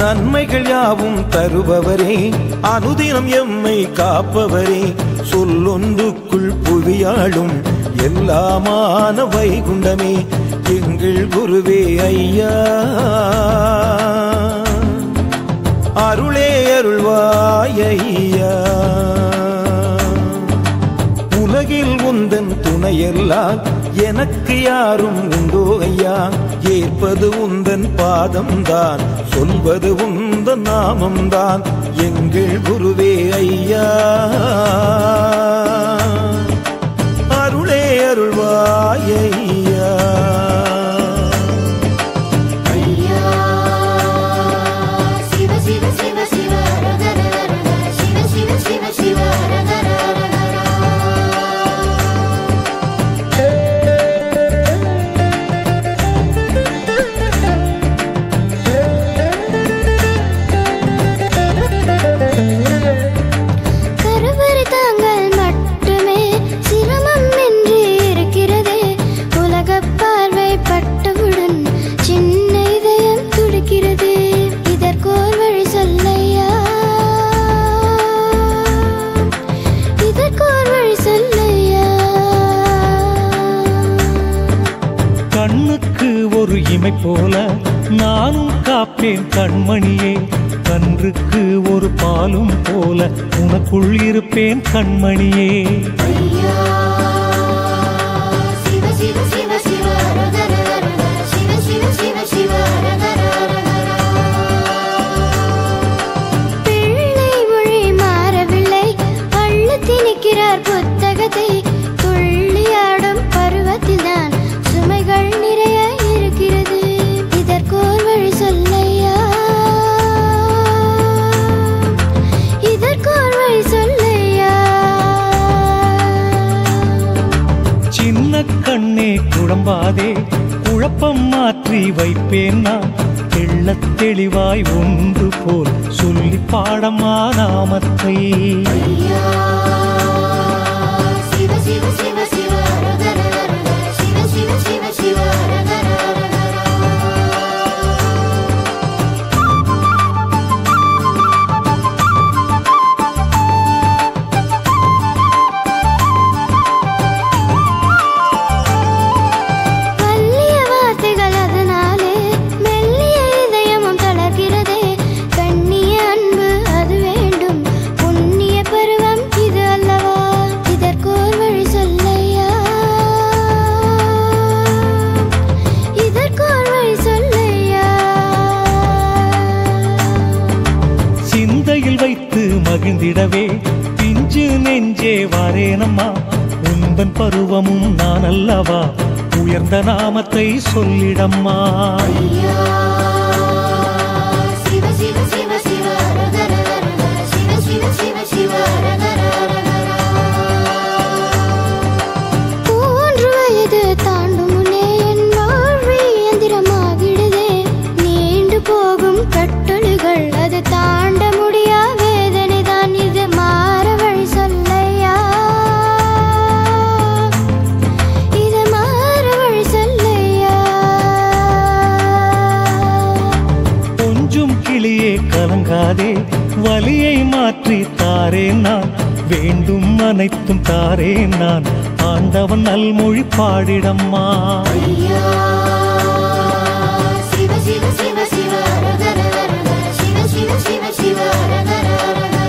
நன்மைகள் யாவும் தருபவரே அனுதினம் எம்மை காப்பவரே சொல்லொன்றுக்குள் புவியாளும் எல்லாமான வைகுண்டமே எங்கள் குருவே ஐயா அருளே அருள்வாய் ஐயா உலகில் உந்தன் துணையெல்லாம் எனக்கு யாரும் உண்டோ ஐயா ஏற்பது உந்தன் பாதம்தான் சொல்வது உந்தன் நாமம்தான் எங்கள் குருவே ஐயா அருளே அருள்வாய் ஐயா ஐயா சிவ சிவ சிவ சிவ ரகர ரகர சிவ சிவ சிவ சிவ ரகர ரகர கருவறை தாங்கள் மட்டுமே சிரமம் என்று இருக்கிறதே உலகப் பார்வை பட்டவுடன் சின்ன இதயம் துடிக்கிறது இதற்கோர் வழி சொல்லையா இதற்கோர் வழி சொல்லையா கண்ணுக்கு ஒரு இமை போல நானும் காப்பேன் கண்மணியே கன்றுக்கு ஒரு பாலும் போல உனக்குள் இருப்பேன் கண்மணியே ஐயா சிவ சிவ சிவ சிவ ரகர ரகர சிவ சிவ சிவ சிவ ரகர ரகர பிள்ளை மொழி மாறவில்லை அள்ளு திணிக்கிறார் புத்தகத்தை துள்ளியாடும் பருவத்தில்தான் சுமைகள் நிறைய இருக்கிறது இதற்கோர் வழி சொல்லையா இதற்கோர் வழி சொல்லையா சின்ன கண்ணே குழம்பாதே குழப்பம் மாற்றி வைப்பேன் நான் தெள்ளத் தெளிவாய் ஒன்று போல் சொல்லி பாடமா நாமத்தை ஐயா சிவ சிவ சிவ சிவ ரகர ரகர சிவ சிவ சிவ சிவ ரகர ரகர வல்லிய வார்த்தைகள் அதனாலே மெல்லிய இதயமும் தளர்கிறதே கண்ணிய அன்பு அது வேண்டும் புண்ணிய பருவம் இது அல்லவா இதற்கோர் வழி சொல்லையா இதற்கோர் வழி சொல்லையா சிந்தையில் வைத்து மகிழ்ந்திடவே பிஞ்சு நெஞ்சே வாரேனம்மா உந்தன் பருவமும் நான் அல்லவா உயர்ந்த நாமத்தை சொல்லிடம்மா ஐயா சிவ சிவ சிவ சிவ ரகர ரகர சிவ சிவ சிவ சிவ ரகர ரகர மூன்று வயது தாண்டும் முன்னே என் வாழ்வு இயந்திரமாகிடுதே நீண்டு போகும் கட்டொலிகள் அது தாண்ட முடியா வேதனை தான் இது மாற வழி சொல்லையா இது மாற வழி சொல்லையா கொஞ்சம் கிளியே கலங்காதே வலியை மாற்றி தாரேன் நான் வேண்டும் அனைத்தும் தாரேன் நான் ஆண்டவன் நல்மொழி பாடிடம்மா ஐயா சிவ சிவ சிவ சிவ ரகர ரகர சிவ சிவ சிவ சிவ ரகர ரகர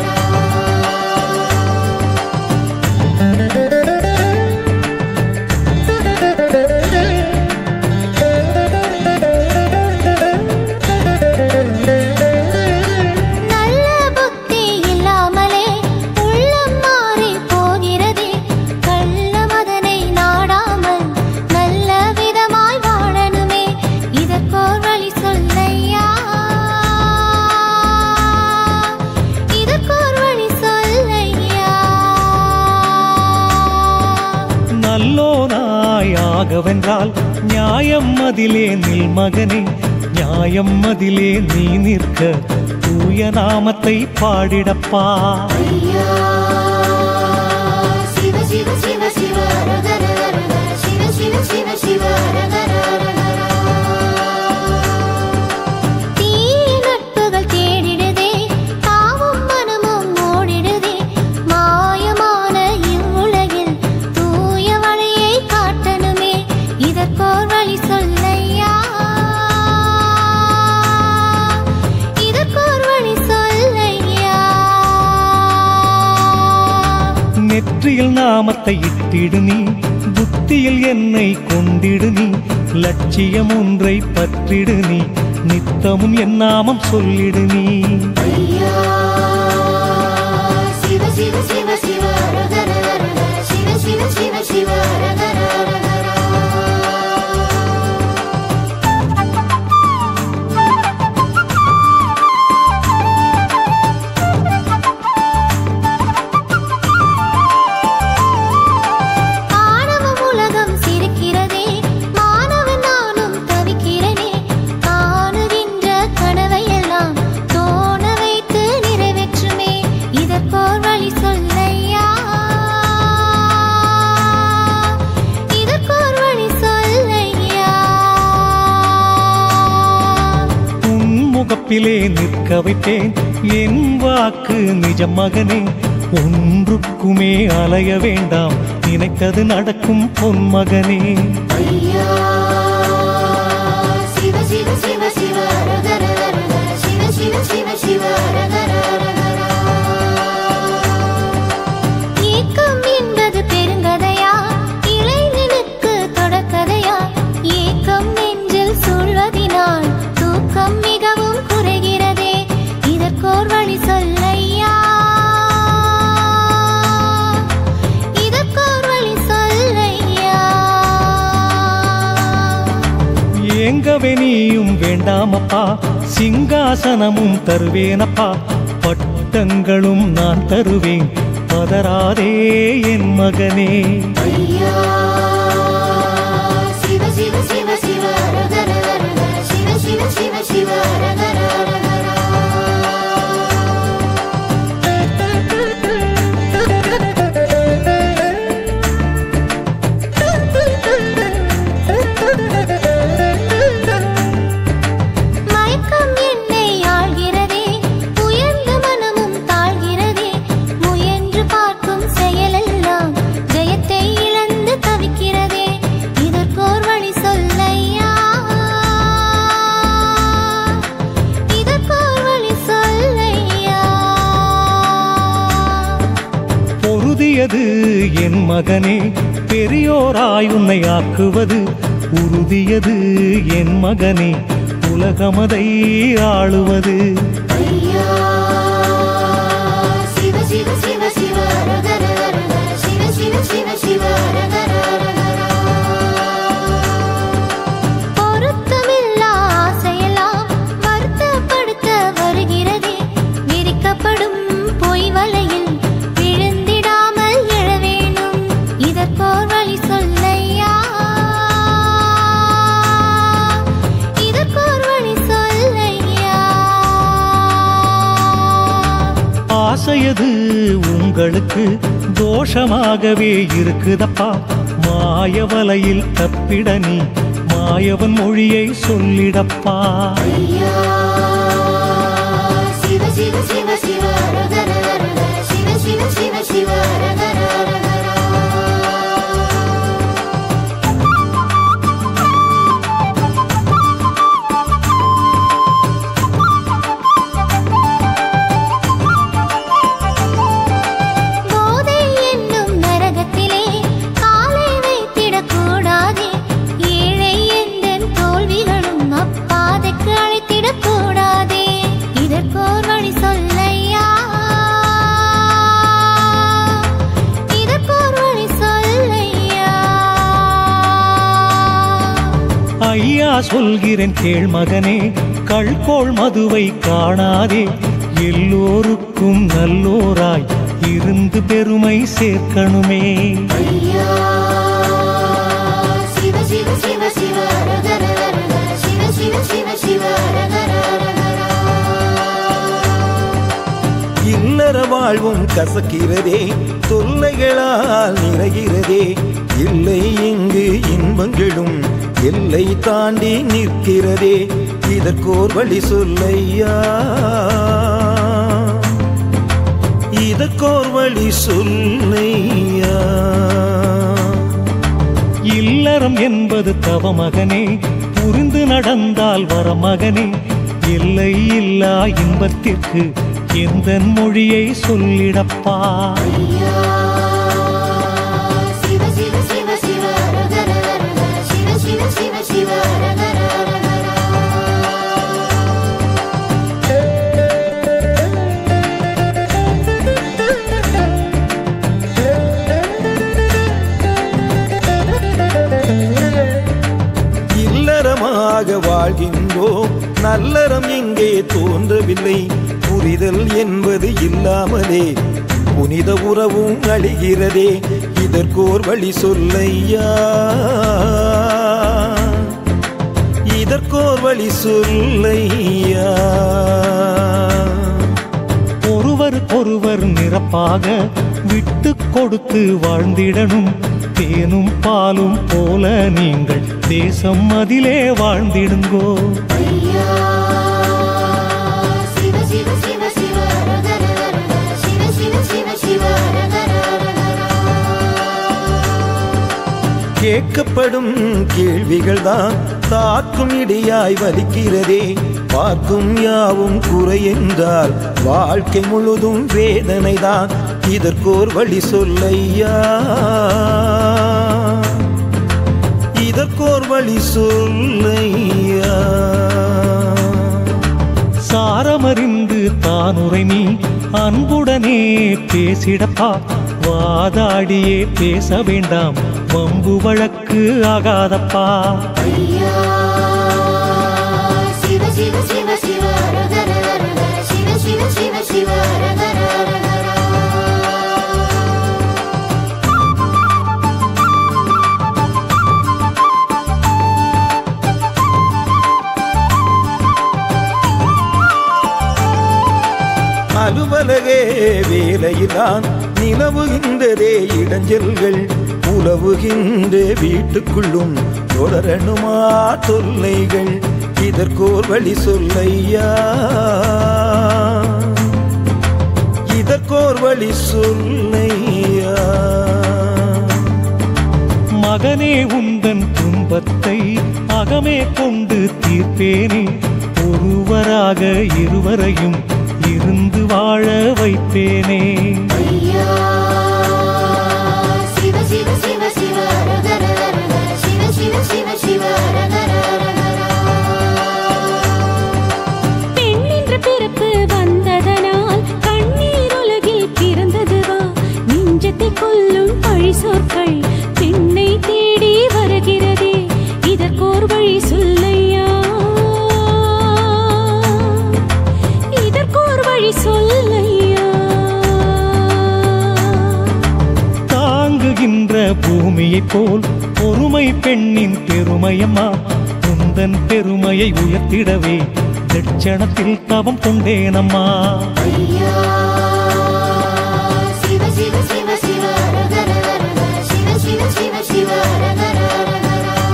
நல்ல புத்தி இல்லாமலே உள்ளம் மாறி போகிறதே கள்ள மதனை நாடாமல் நல்ல விதமாய் வாழணுமே இதற்கோர் வழி சொல்லையா இதற்கோர் வழி சொல்லையா நல்லோனாய் ஆகவென்றால் நியாயம் அதிலே நில் மகனே நியாயம் அதிலே நீ நிற்க தூய நாமத்தை பாடிடப்பா ஐயா சிவ சிவ சிவ சிவ ரகர ரகர சிவ சிவ சிவ சிவ ரகர ரகர தீய நட்புகள் நெற்றியில் நாமத்தை இட்டிடு நீ புத்தியில் என்னை கொண்டிடு நீ லட்சியம் ஒன்றை பற்றிடு நீ நித்தமும் என் நாமம் சொல்லிடு நீ ஐயா சிவ சிவ சிவ சிவ ரகர ரகர சிவ சிவ சிவ சிவ ரகர ரகர ஆணவம் உலகம் சிரிக்கிறதே மாணவன் நானும் தவிக்கிறனே காணுகின்ற கனவையெல்லாம் தோண வைத்து நிறைவேற்றுமே இதற்கோர் வழி சொல்லையா இதற்கோர் வழி சொல்லையா உன் முகப்பிலே நிற்க வைப்பேன் என் வாக்கு நிஜம் மகனே ஒன்றுக்குமே அலைய வேண்டாம் நினைத்தது நடக்கும் பொன் மகனே ஐயா சிவ சிவ சிவ சிவ ரகர ரகர சிவ சிவ சிவ சிவ ரகர ரகர ஏக்கம் என்பது பெருங்கதையா இளைஞனுக்கு தொடக்கதையா ஏக்கம் நெஞ்சில் சூழ்வதினால் தூக்கம் மிகவும் குறைகிறதே இதற்கோர் வழி சொல்லையா இதற்கோர் வழி சொல்லையா ஏங்கவே நீயும் வேண்டாமப்பா சிங்காசனமும் தருவேனப்பா பட்டங்களும் நான் தருவேன் பதறாதே என் மகனே ஐயா சிவ சிவ சிவ சிவ ரகர ரகர சிவ சிவ சிவ சிவ ரகர மயக்கம் என்னை ஆள்கிறதே உயர்ந்த மனமும் தாழ்கிறதே முயன்று பார்க்கும் செயலெல்லாம் ஜெயத்தை இழந்து தவிக்கிறதே இதற்கோர் வழி சொல்லையா இதற்கோர் வழி சொல்லையா பொருதியது என் மகனே பெரியோராய் உன்னை ஆக்குவது உறுதியது என் மகனே உலகமதை ஆளுவது ஐயா சிவ சிவ சிவ சிவ ரகர ரகர சிவ சிவ சிவ சிவ ரகர ரகர பொருத்தமில்லா ஆசையெல்லாம் வருத்தப்படுத்த வருகிறதே விரிக்கப்படும் பொய் வலையில் விழுந்திடாமல் எழ வேணும் இதற்கோர் வழி சொல்லையா இதற்கோர் வழி சொல்லையா ஆசையது உங்களுக்கு தோஷமாகவே இருக்குதப்பா மாயவலையில் தப்பிட நீ மாயவன் மொழியை சொல்லிடப்பா ஐயா சிவ சிவ சிவ சிவ ரகர ரகர சிவ சிவ சிவ சிவ ரகர ரகர போதை என்னும் நரகத்திலே காலை வைத்திடக் கூடாதே ஏழை எந்தன் தோல்விகளும் அப்பாதைக்கு அழைத்திடக் கூடாதே இதற்கோர் வழி சொல்லையா இதற்கோர் வழி சொல்லையா ஐயா சொல்கிறேன் கேள் மகனே கள்கோள் மதுவை காணாதே எல்லோருக்கும் நல்லோராய் இருந்து பெருமை சேர்க்கணுமே ஐயா சிவ சிவ சிவ சிவ ரகர ரகர சிவ சிவ சிவ சிவ ரகர ரகர இல்லற வாழ்வும் கசக்கிறதே தொல்லைகளால் நிறைகிறதே இல்லை இங்கு இன்பங்களும் எல்லை தாண்டி நிற்கிறதே இதற்கோர் வழி சொல்லையா இதற்கோர் வழி சொல்லையா இல்லறம் என்பது தவ மகனே புரிந்து நடந்தால் வர மகனே எல்லை இல்லா இன்பத்திற்கு எந்த மொழியை சொல்லிடப்பா ஐயா நலமாக வாழ்கின்றோம் நல்லறம் இங்கே தோன்றவில்லை புரிதல் என்பது இல்லாமலே புனித உறவும் அழிகிறதே இதற்கோர் வழி சொல்லையா இதற்கோர் வழி சொல்லையா ஒருவருக்கொருவர் நிரப்பாக விட்டு கொடுத்து வாழ்ந்திடணும் தேனும் பாலும் போல நீங்கள் தேசம் அதிலே வாழ்ந்திடுங்கோ ஐயா சிவ சிவ சிவ சிவ ரகர ரகர சிவ சிவ சிவ சிவ ரகர ரகர கேட்கப்படும் கேள்விகள் தான் தாக்கும் இடியாய் வலிக்கிறதே பார்க்கும் யாவும் குறை என்றால் வாழ்க்கை முழுதும் வேதனை தான் இதற்கோர் வழி சொல்லையா இதற்கோர் வழி சொல்லையா சாரமறிந்து தானுரை நீ அன்புடனே பேசிடப்பா வாதாடியே பேச வேண்டாம் வம்பு வழக்கு ஆகாதப்பா ஐயா சிவ சிவ சிவ சிவ ரகர ரகர சிவ சிவ சிவ சிவ ரகர ரகர அலுவலக வேலையில்தான் நிலவுகின்றதே இடைஞ்சல்கள் உலவுகின்ற வீட்டுக்குள்ளும் தொடரணுமா தொல்லைகள் இதற்கோர் வழி சொல்லையா இதற்கோர் வழி சொல்லையா மகனே உந்தன் துன்பத்தை அகமே கொண்டு தீர்ப்பேனே ஒருவராக இருவரையும் இருந்து வாழ வைப்பேனே ஐயா சிவ சிவ சிவ சிவ ரகர ரகர சிவ சிவ சிவ சிவ ரகர ரகர பெண் என்ற பிறப்பு வந்ததனால் கண்ணீர் உலகில் பிறந்ததுவா நெஞ்சத்தை கொல்லும் பழி சொற்கள் பெண்ணை தேடி வருகிறதே இதற்கோர் வழி சொல்லையா இதற்கோர் வழி சொல்லையா தாங்குகின்ற பூமியைப் போல் பொறுமை பெண்ணின் பெருமையம்மா உந்தன் பெருமையை உயர்த்திடவே தட்சணத்தில் தவம் கொண்டேனம்மா ஐயா சிவ சிவ சிவ சிவ ரகர ரகர சிவ சிவ சிவ சிவ ரகர ரகர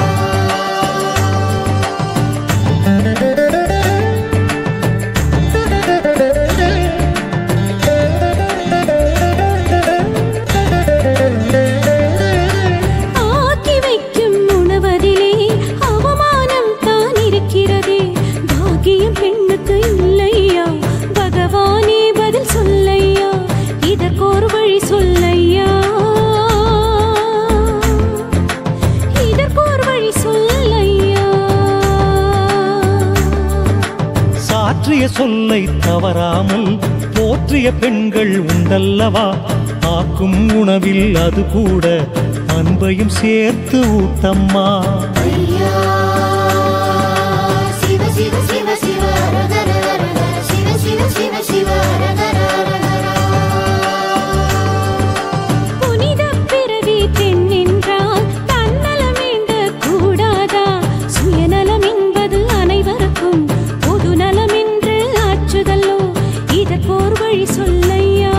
ஆக்கி வைக்கும் உணவதிலே அவமானம் தான் இருக்கிறதே பாக்கியம் பெண்ணுக்கு இல்லையா பகவானே பதில் சொல்லையா இதற்கொரு வழி சொல்லையா இதற்கொரு வழி சொல்லையா சாற்றிய சொல்லை தவறாமல் போற்றிய பெண்கள் உண்டல்லவா ஆக்கும் உணவில் அது கூட அன்பையும் சேர்த்து ஊட்டம்மா ஐயா சிவ சிவ சிவ சிவ ரகர ரகர சிவ சிவ சிவ சிவ ரகர ரகர புனித பிறவி பெண் என்றால் தன்னலம் வேண்ட கூடாதா சுயநலம் என்பது அனைவருக்கும் பொது நலம் என்று ஆற்றுதல்லோ இதற்கோர் வழி சொல்லையா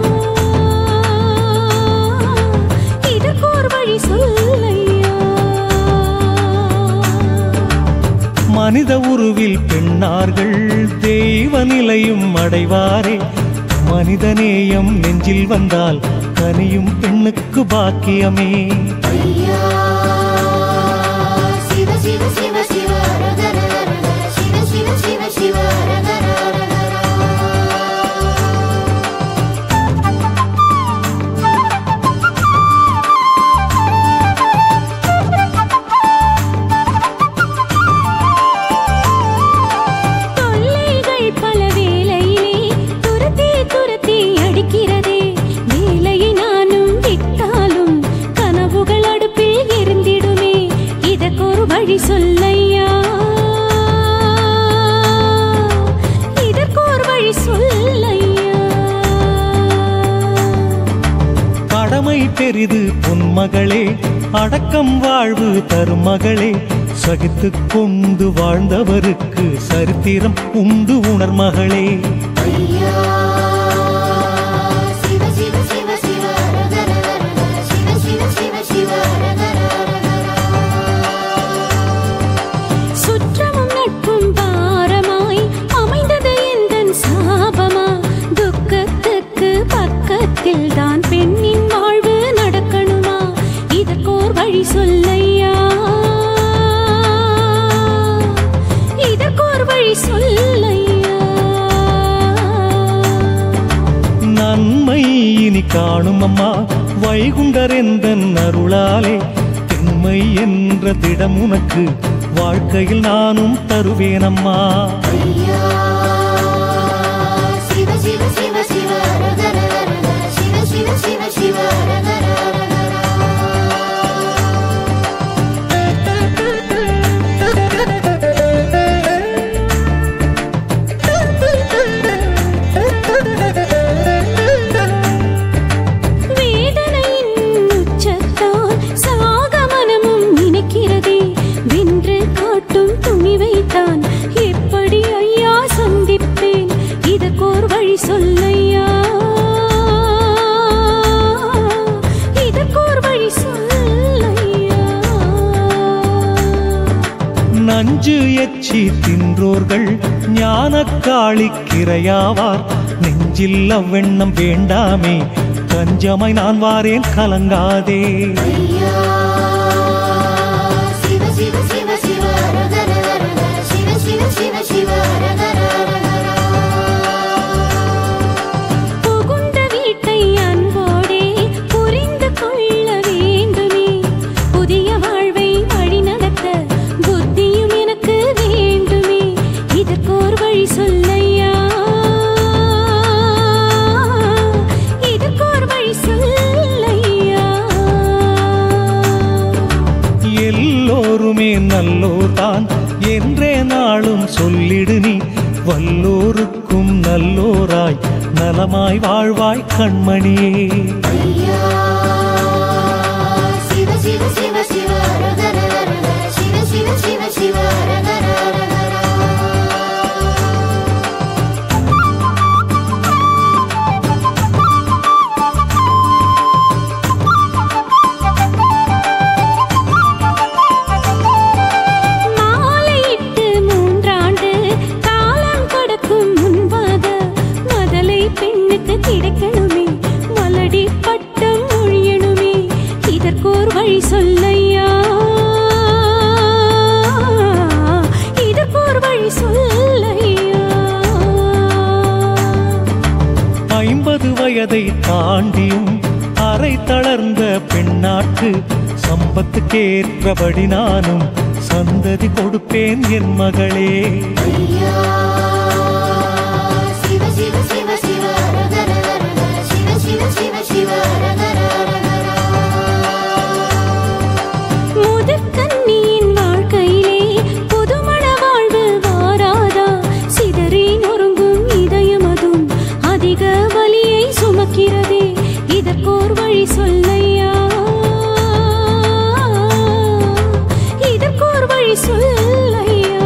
இதற்கோர் வழி சொல்லையா மனித உருவில் பெண்ணார்கள் தெய்வ நிலையும் அடைவாரே மனிதநேயம் நெஞ்சில் வந்தால் கனியும் பெண்ணுக்கு பாக்கியமே ஐயா சிவ சிவ சிவ சிவ ரகர ரகர சிவ சிவ சிவ சிவ ரகர ரகர தொல்லைகள் பல வேளையிலே துரத்தி துரத்தி அடிக்கிறதே வேலையை நானும் விட்டாலும் கனவுகள் அடுப்பில் எரிந்திடும் மகளே அடக்கம் வாழ்வு தரும் மகளே சகித்துக் கொண்டு வாழ்ந்தவருக்கு சரித்திரம் உண்டு உணர் மகளே ஐயா சிவ சிவ சிவ சிவ ரகர ரகர சிவ சிவ சிவ சிவ ரகர சுற்றமும் நட்பும் பாரமாய் அமைந்தது எந்தன் சாபமா துக்கத்துக்கு பக்கத்தில் தான் பெண்ணின் வாழ்வு நடக்கணுமா இதற்கோர் வழி சொல்லையா இதற்கோர் வழி சொல்லையா நன்மை இனி காணும் அம்மா வைகுண்டர் எந்தன் அருளாலே திண்மை என்ற திடம் உனக்கு வாழ்க்கையில் நானும் தருவேன் அம்மா ஐயா சிவ சிவ சிவ சிவ ரகர ரகர சிவ சிவ சிவ சிவ ரகர வேதனையின் உச்சத்தால் சாக மனமும் நினைக்கிறதே வென்று காட்டும் துணிவைத்தான் எப்படி ஐயா சந்திப்பேன் இதற்கோர் வழி சொல்லையா இதற்கோர் வழி சொல்லையா நஞ்சு எச்சி தின்றோர்கள் ஞானக்காளிக்கிரையாவார் நெஞ்சில் அவ்வெண்ணம் வேண்டாமே கஞ்சமாய் நான் வாரேன் கலங்காதே ஐயா சிவ சிவ சிவ சிவ ரகர ரகர சிவ சிவ சிவ சிவ ரகர புகுந்த வீட்டை அன்போடே புரிந்து கொள்ள வேண்டுமே புதிய வாழ்வை வழிநடத்த புத்தியும் எனக்கு வேண்டுமே இதற்கோர் வழி சொல்லையா இதற்கோர் வழி சொல்லையா எல்லோருமே நல்லோர்தான் என்றே நாளும் சொல்லிடு நீ வல்லோருக்கும் நல்லோராய் நலமாய் வாழ்வாய் கண்மணியே ஐயா சிவ சிவ சிவ சிவ ரகர ரகர சிவ சிவ சிவ சிவ ரகர ரகர மாலையிட்டு மூன்றாண்டு காலம் கடக்கும் முன்பாக மதலை பெண்ணுக்கு கிடைக்கணுமே மலடி பட்டம் ஒழியணுமே இதற்கோர் வழி சொல்லையா இதற்கோர் வழி சொல்லையா ஐம்பது வயதை தாண்டியும் அரை தளர்ந்த பெண்ணாட்டு சம்பத்துக்கேற்றபடி நானும் சந்ததி கொடுப்பேன் என் மகளே ஐயா சிவ சிவ சிவ சிவ ரகர ரகர சிவ சிவ சிவ சிவ ரகர ரகர முதுக்கன்னியின் வாழ்க்கையிலே புதுமண வாழ்வு வாராதா சிதறி நொறுங்கும் இதயமதும் அதிக வலியை சுமக்கிறதே இதற்கோர் வழி சொல்லையா இதற்கோர் வழி சொல்லையா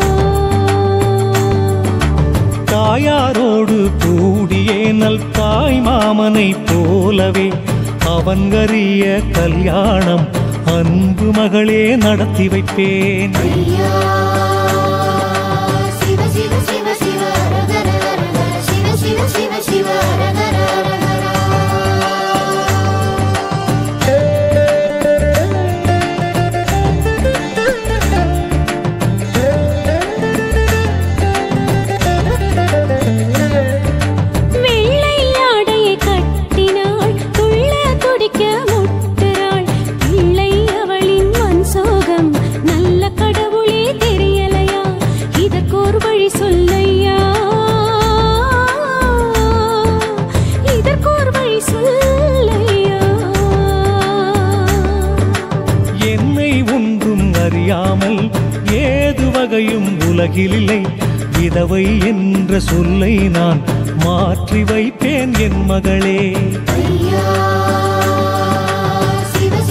தாயாரோடு கூடிய நல் தாய் மாமனை போலவே அவன்கரிய கல்யாணம் அன்பு மகளே நடத்தி வைப்பேன் ஐயா சிவ சிவ சிவ சிவ ரகர ரகர சிவ சிவ சிவ சிவ ரகர ரகர வெள்ளை ஆடையை கட்டினாள் துள்ள துடிக்க முட்டுறாள் பிள்ளை அவளின் மண் சோகம் நல்ல கடவுளே தெரியலையா இதற்கோர் வழி சொல்லையா இதற்கோர் வழி சொல்லையா என்னை ஒன்றும் அறியாமல் ஏது வகையும் உலகில் இல்லை விதவை என்ற சொல்லை நான் மாற்றி வைப்பேன் என் மகளே ஐயா சிவ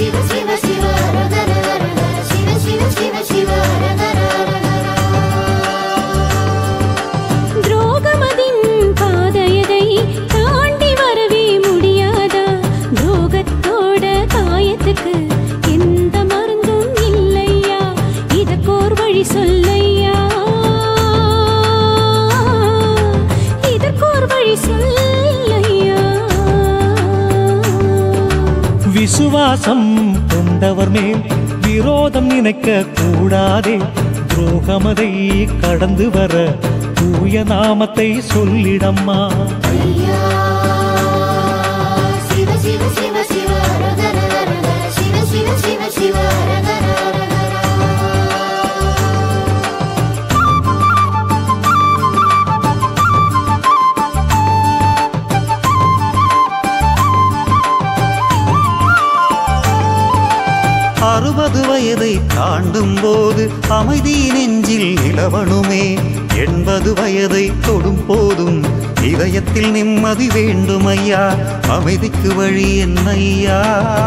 விசுவாசம் கொண்டவர் மேல் விரோதம் நினைக்க கூடாதே துரோகமதை கடந்து வர தூய நாமத்தை சொல்லிடம்மா ஐயா சிவ சிவ சிவ சிவ ரகர ரகர சிவ சிவ சிவ சிவ ரகர ரகர அறுபது வயதை தாண்டும் போது அமைதி நெஞ்சில் நிலவணுமே எண்பது வயதை தொடும் போதும் இதயத்தில் நிம்மதி வேண்டும் ஐயா அமைதிக்கு வழி என்னையா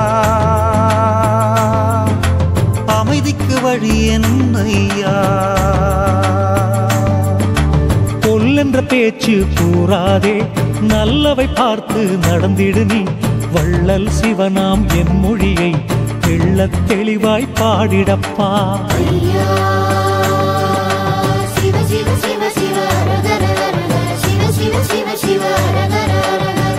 அமைதிக்கு வழி என்னையா கொல்லென்ற பேச்சு கூறாதே நல்லவை பார்த்து நடந்திடு நீ வள்ளல் சிவனாம் என் மொழியை தெள்ளத் தெளிவாய் பாடிடப்பா ஐயா சிவ சிவ சிவ சிவ ரகர ரகர சிவ சிவ சிவ சிவ ரகர ரகர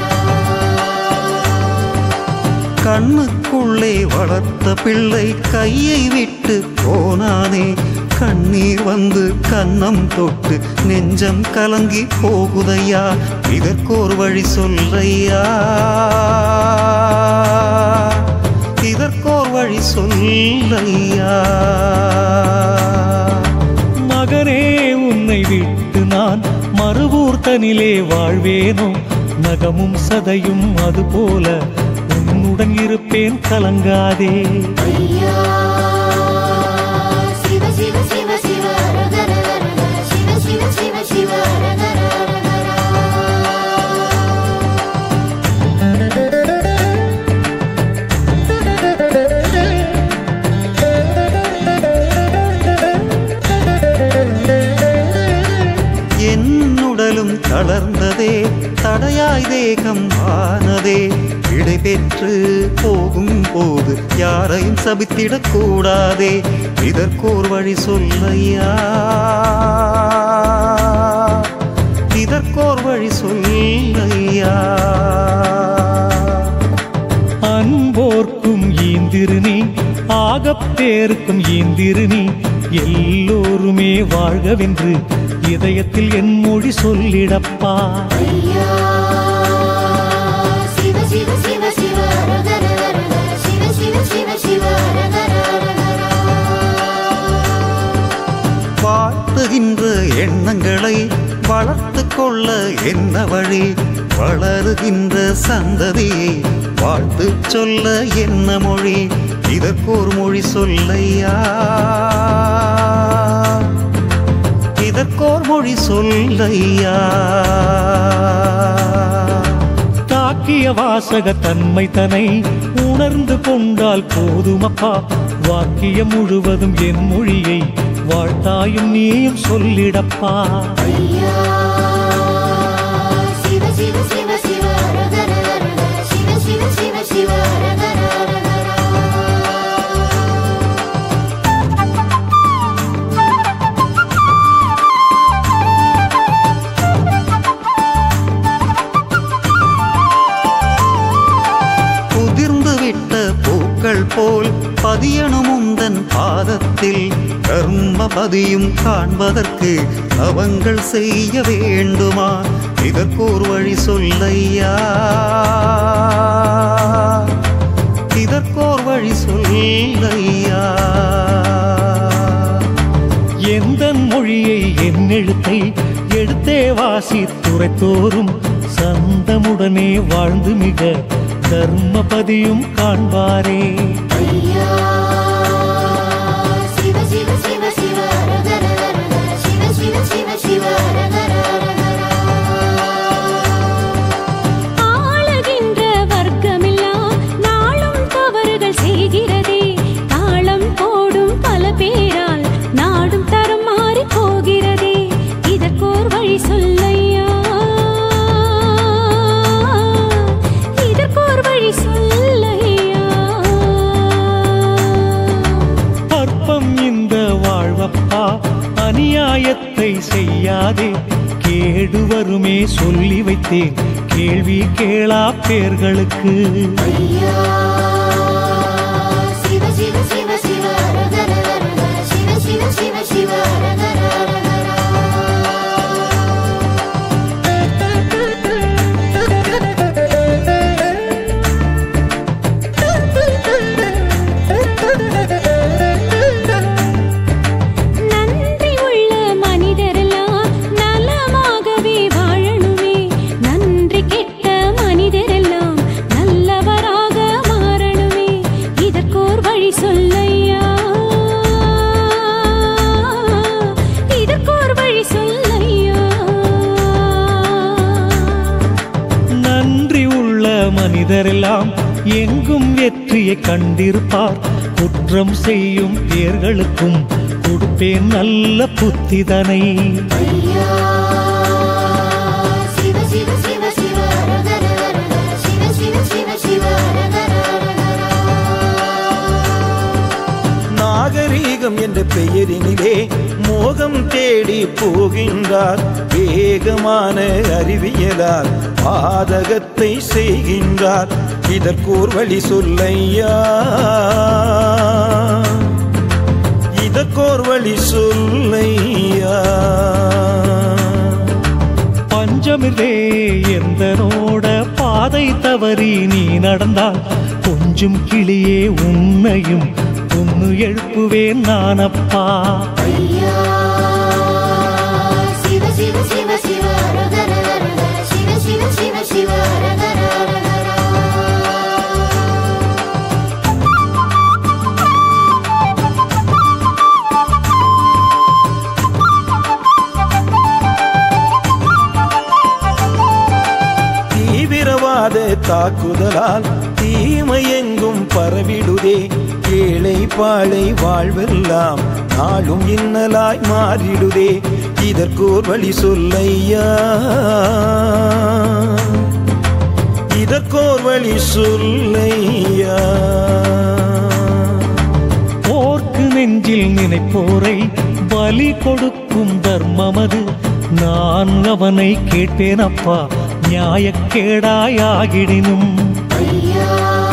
கண்ணுக்குள்ளே வளர்த்த பிள்ளை கையை விட்டு போனானே கண்ணீர் வந்து கன்னம் தொட்டு நெஞ்சம் கலங்கி போகுதையா இதற்கோர் வழி சொல்லையா இதற்கோர் வழி சொல்லையா மகனே உன்னை விட்டு நான் மறுவூர் தனிலே வாழ்வேனோ நகமும் சதையும் அதுபோல உன்னுடன் இருப்பேன் கலங்காதே ஐயா சிவ சிவ சிவ சிவ ரகர ரகர சிவ சிவ சிவ சிவ ரகர ரகர என் உடலும் தளர்ந்ததே தடையாய் தேகம் ஆனதே விடை பெற்று போகும் போது யாரையும் சபித்திடக் கூடாதே இதற்கோர் வழி சொல்லையா இதற்கோர் வழி சொல்லையா அன்போர்க்கும் ஈந்திரு நீ ஆகப்பேருக்கும் ஈந்திரு நீ எல்லோருமே வாழ்கவென்று இதயத்தில் என் மொழி சொல்லிடப்பா ஐயா சிவ சிவ சிவ சிவ ரகர ரகர சிவ சிவ சிவ சிவ ரகர ரகர வாழ்த்துகின்ற எண்ணங்களை வளர்த்து கொள்ள என்ன வழி வளருகின்ற சந்ததியை வாழ்த்து சொல்ல என்ன மொழி இதற்கோர் மொழி சொல்லையா இதற்கோர் மொழி சொல்லையா தாக்கிய வாசக தன்மை தனை உணர்ந்து கொண்டால் போதுமப்பா வாக்கியம் முழுவதும் என் மொழியை வாழ்த்தாயும் நீயும் சொல்லிடப்பா ஐயா சிவ சிவ சிவ சிவ ரகர ரகர சிவ சிவ சிவ சிவ ரகர ரகர உதிர்ந்து விட்ட பூக்கள் போல் பதியணும் உந்தன் பாதத்தில் கர்மபதியும் காண்பதற்கு அவங்கள் செய்ய வேண்டுமா இதற்கோர் வழி சொல்லையா இதற்கோர் வழி சொல்லையா எந்த மொழியை என் எழுத்தை எடுத்தே வாசித்துரைத்தோறும் சந்தமுடனே வாழ்ந்து மிக தர்மபதியும் காண்பாரே ஐயா சிவ சிவ சிவ சிவ ரகர ரகர சிவ சிவ சிவ சிவ ரகர ரகர ஆளுகின்ற வர்க்கமெல்லாம் நாளும் தவறுகள் செய்கிறதே தாளம் போடும் பல பேரால் நாடும் தரம் மாறி போகிறதே இதற்கோர் வழி சொல்லையா இதற்கோர் வழி சொல்லையா அற்பம் இந்த வாழ்வப்பா அநியாயத்தை செய்யாதே கேடு வருமே சொல்லி வைத்தேன் கேள்வி கேளா பேர்களுக்கு ஐயா மனிதரெல்லாம் எங்கும் வெற்றியை கண்டிருப்பார் குற்றம் செய்யும் பேர்களுக்கும் கொடுப்பேன் நல்ல புத்திதனை ஐயா சிவ சிவ சிவ சிவ ரகர ரகர சிவ சிவ சிவ சிவ ரகர ரகர நாகரீகம் என்ற பெயரினிலே மோகம் தேடி போகின்றார் வேகமான அறிவியலால் பாதகத்தை செய்கின்றார் இதற்கோர் வழி சொல்லையா இதற்கோர் வழி சொல்லையா பஞ்சமில்லே எந்தனோட பாதை தவறி நீ நடந்தால் கொஞ்சம் கிளியே உன்னையும் பொண்ணு எழுப்புவேன் நானப்பா ஐயா சிவ சிவ சிவ சிவ ரகர ரகர சிவ சிவ சிவ சிவ ரகர ரகர தீவிரவாத தாக்குதலால் தீமை எங்கும் பரவிடுதே ஏழை பாழை வாழ்வெல்லாம் நாளும் இன்னலாய் மாறிடுதே இதற்கோர் வழி சொல்லையா இதற்கோர் வழி சொல்லையா போர்க்கு நெஞ்சில் நினைப்போரை பலி கொடுக்கும் தர்மமது நான் அவனை கேட்டேன் அப்பா நியாயக்கேடாயாகிடினும் ஐயா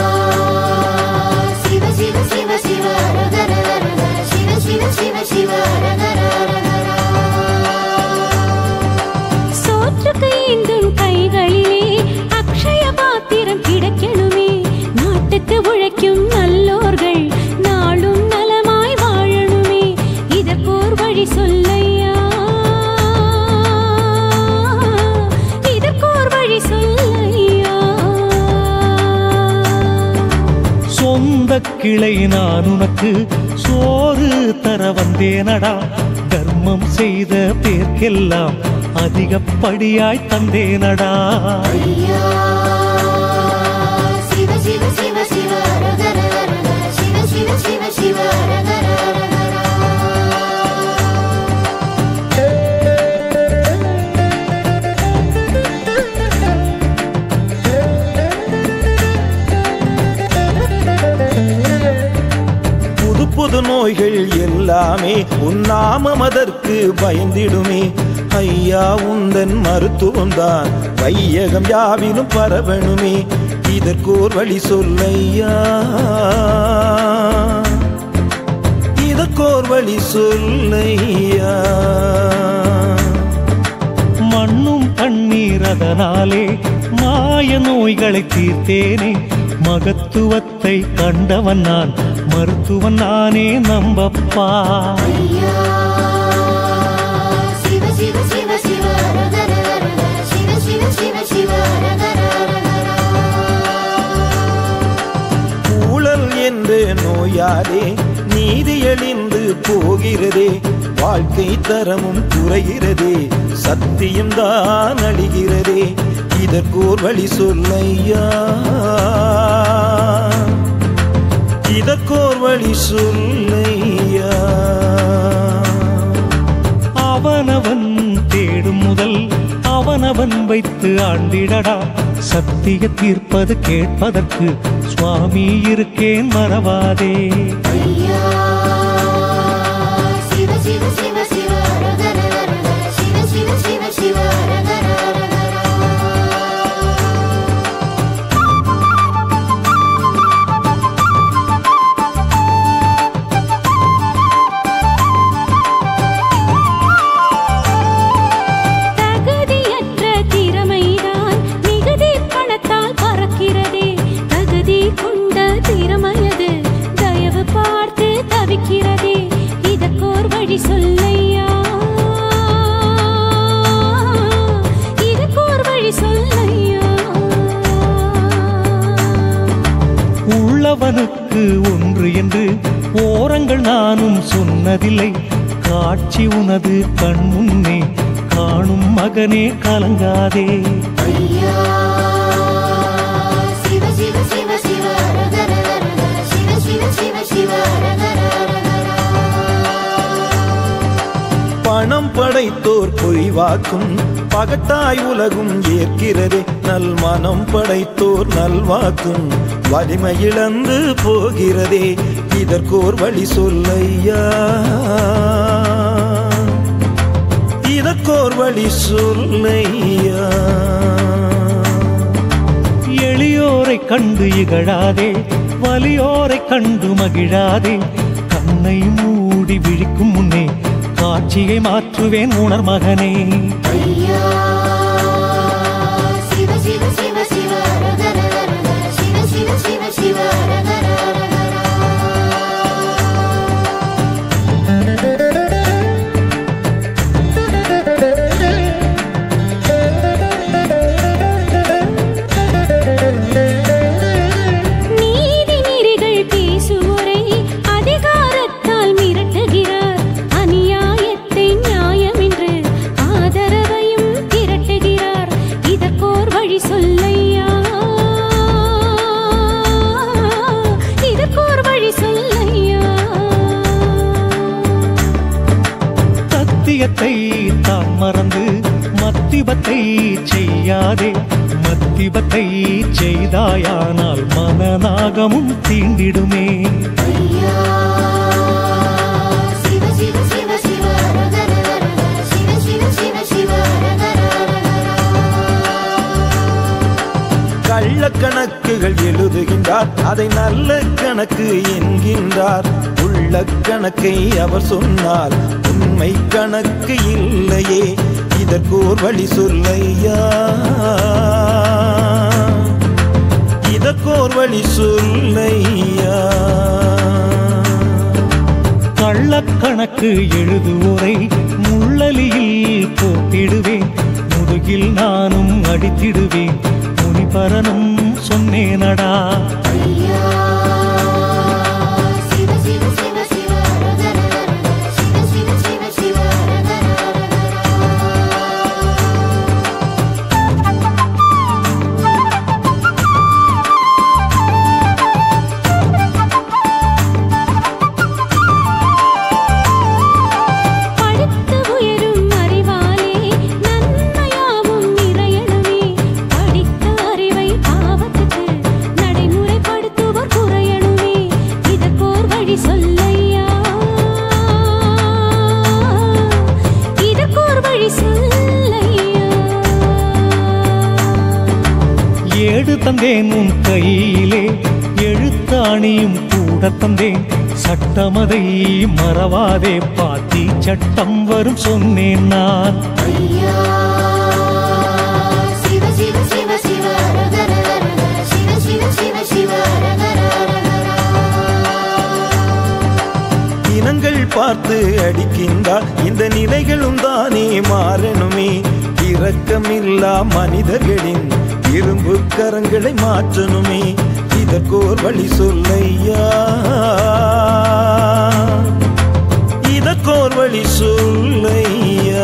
சிவ சிவ சிவ சிவ ரகர ரகர சிவ சிவ சிவ சிவ ரகர ரகர சோற்றுக்கு ஏந்தும் கைகளிலே அக்ஷய பாத்திரம் கிடைக்கணுமே நாட்டுக்கு உழைக்கும் நல்லோர்கள் நாளும் நலமாய் வாழணுமே இதற்கோர் வழி சொல்லையா இதற்கோர் வழி சொல்லையா சொந்த கிளை நான் உனக்கு சோறு தர வந்தேனடா தர்மம் செய்த பேர்க்கெல்லாம் அதிகப்படியாய் தந்தேனடா ஐயா சிவ சிவ சிவ சிவ ரகர ரகர சிவ சிவ சிவ சிவ ரகர ரகர புது புது நோய்கள் எல்லாமே உன் நாமம் அதற்கு பயந்திடுமே ஐயா உந்தன் மருத்துவம் தான் வையகம் யாவிலும் பரவணுமே இதற்கோர் வழி சொல்லையா இதற்கோர் வழி சொல்லையா மண்ணும் தண்ணீர் அதனாலே மாய நோய்களை தீர்த்தேனே மகத்துவத்தை கண்டவன் நான் மருத்துவன் நானே நம்பப்பா ஐயா சிவ சிவ சிவ சிவ ரகர ரகர சிவ சிவ சிவ சிவ ரகர ரகர ஊழல் என்ற நோயாலே நீதி அழிந்து போகிறதே வாழ்க்கை தரமும் குறைகிறதே சத்தியம் தான் அழிகிறதே இதற்கோர் வழி சொல்லையா இதற்கோர் வழி சொல்லையா அவனவன் தேடும் முதல் அவனவன் வைத்து ஆண்டிடடா சத்திய தீர்ப்பது கேட்பதற்கு சுவாமி இருக்கேன் மறவாதே ஐயா சிவ சிவ சிவ சிவ ரகர ரகர சிவ சிவ சிவ சிவ ரகர ரகர தகுதியற்ற திறமைதான் மிகுதி பணத்தால் பறக்கிறதே தகுதி கொண்ட திறமையது தயவு பார்த்து தவிக்கிறதே இதற்கோர் வழி சொல்லையா இதற்கோர் வழி சொல்லையா உள்ளவனுக்கு ஒன்று என்று ஓரங்கள் நானும் சொன்னதில்லை காட்சி உனது கண் முன்னே காணும் மகனே கலங்காதே ஐயா சிவ படைத்தோர் பொய்வாக்கும் பகட்டாய் உலகும் ஏற்கிறதே நல் மனம் படைத்தோர் நல்வாக்கும் வலிமை இழந்து போகிறதே இதற்கோர் வழி சொல்லையா இதற்கோர் வழி சொல்லையா எளியோரை கண்டு இகழாதே வலியோரை கண்டு மகிழாதே கண்ணை மூடி விழிக்கும் முன்னே காட்சியை மாற்றுவேன் உணர் மகனே ஐயா சிவ சிவ சிவ சிவ ரகர ரகர சிவ சிவ சிவ சிவ ரகர ரகர நீதி நெறிகள் பேசுவோரை அதிகாரத்தால் மிரட்டுகிறார் அநியாயத்தை நியாயம் என்று ஆதரவையும் திரட்டுகிறார் இதற்கோர் வழி சொல்லையா இதற்கோர் வழி சொல்லையா சத்தியத்தை தான் மறந்து மத்திபத்தை செய்யாதே மத்திபத்தை செய்தாயானால் மனநாகமும் தீண்டிடுமே ஐயா சிவ சிவ சிவ சிவ ரகர ரகர சிவ சிவ சிவ சிவ ரகர ரகர கள்ளக்கணக்குகள் எழுதுகின்றார் அதை நல்ல கணக்கு என்கின்றார் உள்ள கணக்கை அவர் சொன்னார் உண்மை கணக்கு இல்லையே இதற்கோர் வழி சொல்லையா இதற்கோர் வழி சொல்லையா கள்ளக்கணக்கு எழுதுவோரை முள்ளலியில் போட்டிடுவேன் முதுகில் நானும் அடித்திடுவேன் முனிபரனும் சொன்னேனடா ஐயா சிவ சிவ சிவ சிவ ரகர ரகர சிவ சிவ சிவ சிவ ரகர ரகர படித்து உயரும் அறிவாலே நன்மையாவும் நிறையணுமே படித்த அறிவை பாவத்துக்கு நடைமுறைப்படுத்துவோர் குறையணுமே இதற்கோர் வழி சொல்லையா இதற்கோர் வழி சொல்லையா ஏடு தந்தேன் உன் கையிலே எழுத்தாணியும் கூட தந்தேன் சட்டமதை மறவாதே பாத்தி சட்டம் வரும் சொன்னேன் நான் ஐயா சிவ சிவ சிவ சிவ ரகர ரகர சிவ சிவ சிவ சிவ ரகர ரகர இனங்கள் பார்த்து அடிக்கின்றார் இந்த நிலைகளும் தானே மாறணுமே இரக்கமில்லா மனிதர்களின் இரும்பு கரங்களை மாற்றணுமே இதற்கோர் வழி சொல்லையா இதற்கோர் வழி சொல்லையா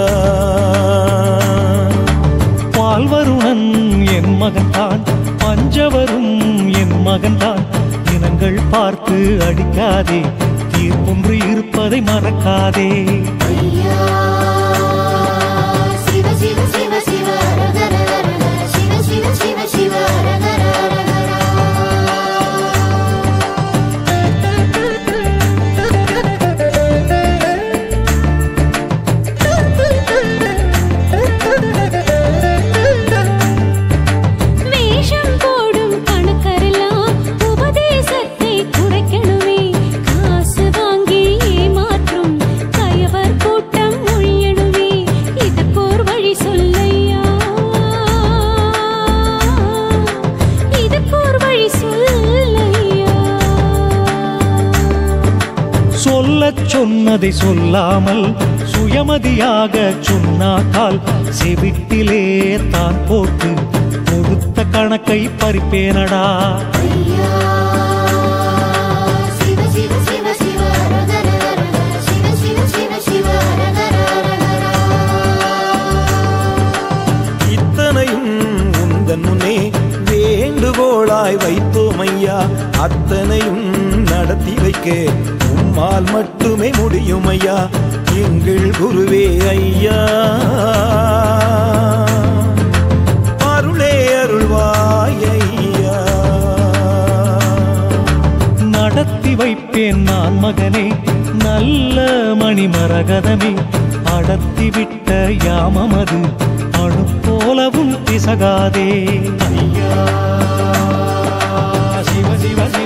பால்வருணன் என் மகன்தான் பஞ்சவரும் என் மகன்தான் இனங்கள் பார்த்து அடிக்காதே தீர்ப்பொன்று இருப்பதை மறக்காதே ஐயா சிவ சிவ சிவ சிவ ரகர ரகர சிவ சிவ சிவ சிவ ரகர ரகர வேஷம் போடும் கணக்கரெல்லாம் உபதேசத்தை குறைக்கணுமே காசு வாங்கி ஏமாற்றும் கயவர் கூட்டம் ஒழியணுமே இதற்கோர் வழி சொல்லையா இதற்கோர் வழி சொல்லையா சொல்லச் சொன்னதை சொல்லாமல் சுயமதியாக சொன்னாக்கால் செவிட்டிலே தான் போட்டு கொடுத்த கணக்கை பறிப்பேனடா ஐயா சிவ சிவ சிவ சிவ ரகர ரகர சிவ சிவ சிவ சிவ ரகர ரகர இத்தனையும் உந்தன் முன்னே வேண்டுகோளாய் வைத்தோம் ஐயா அத்தனையும் நடத்தி வைக்க உம் உம்மால் மட்டுமே முடியும் ஐயா எங்கள் குருவே ஐயா அருளே அருள்வாய் ஐயா நடத்தி வைப்பேன் நான் மகனே நல்ல மணிமரகதமே அடர்த்தி விட்ட யாமமது அணு போலவும் பிசகாதே ஐயா சிவ சிவ சிவ